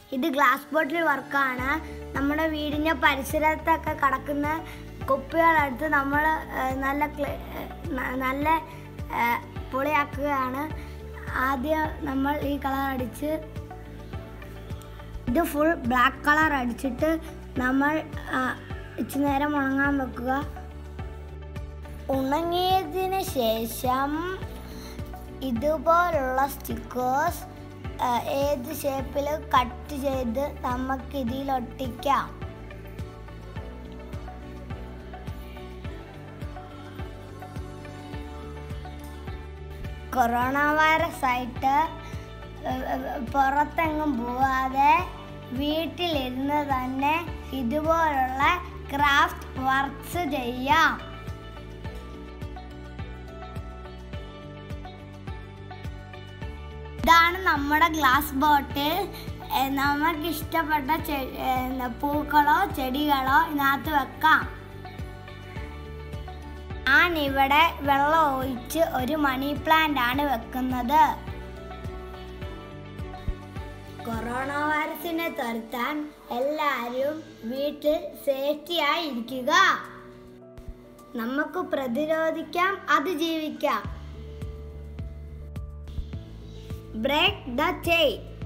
ഇത് ഗ്ലാസ് ബോട്ടിൽ വർക്കാണ് നമ്മുടെ വീടിൻ്റെ പരിസരത്തൊക്കെ കിടക്കുന്ന കുപ്പികളെടുത്ത് നമ്മൾ നല്ല ക്ലി- ഏഹ്, ന- നല്ല ഏഹ്, പൊളിയാക്കുകയാണ് ആദ്യം നമ്മൾ ഈ കളർ അടിച്ച് ഇത് ഫുൾ ബ്ലാക്ക് കളർ അടിച്ചിട്ട് നമ്മൾ ആ, ഇച്ചിരി നേരം ഉണങ്ങാൻ വെക്കുക ഉണങ്ങിയതിന് ശേഷം ഇതുപോലുള്ള സ്റ്റിക്കേഴ്സ് ഏത് ഷേപ്പിൽ കട്ട് ചെയ്ത് നമുക്ക് ഇതിൽ ഒട്ടിക്കാം കൊറോണ വൈറസ് ആയിട്ട് പുറത്തെങ്ങും പോവാതെ വീട്ടിലിരുന്ന് തന്നെ ഇതുപോലുള്ള ക്രാഫ്റ്റ് വർക്ക്സ് ചെയ്യാം ഇതാണ് നമ്മുടെ ഗ്ലാസ് ബോട്ടിൽ ഏഹ് നമുക്ക് ഇഷ്ടപ്പെട്ട ചെ- ഏഹ് പൂക്കളോ ചെടികളോ ഇതിനകത്ത് വെക്കാം ഞാൻ ഇവിടെ വെള്ളം ഒഴിച്ച് ഒരു മണി പ്ലാന്റ് ആണ് വെക്കുന്നത് കൊറോണ വൈറസിനെ തുരത്താൻ എല്ലാവരും വീട്ടിൽ സേഫ്റ്റിയായി ഇരിക്കുക നമുക്ക് പ്രതിരോധിക്കാം അതിജീവിക്കാം ബ്രേക്ക് ദ ചെയിൻ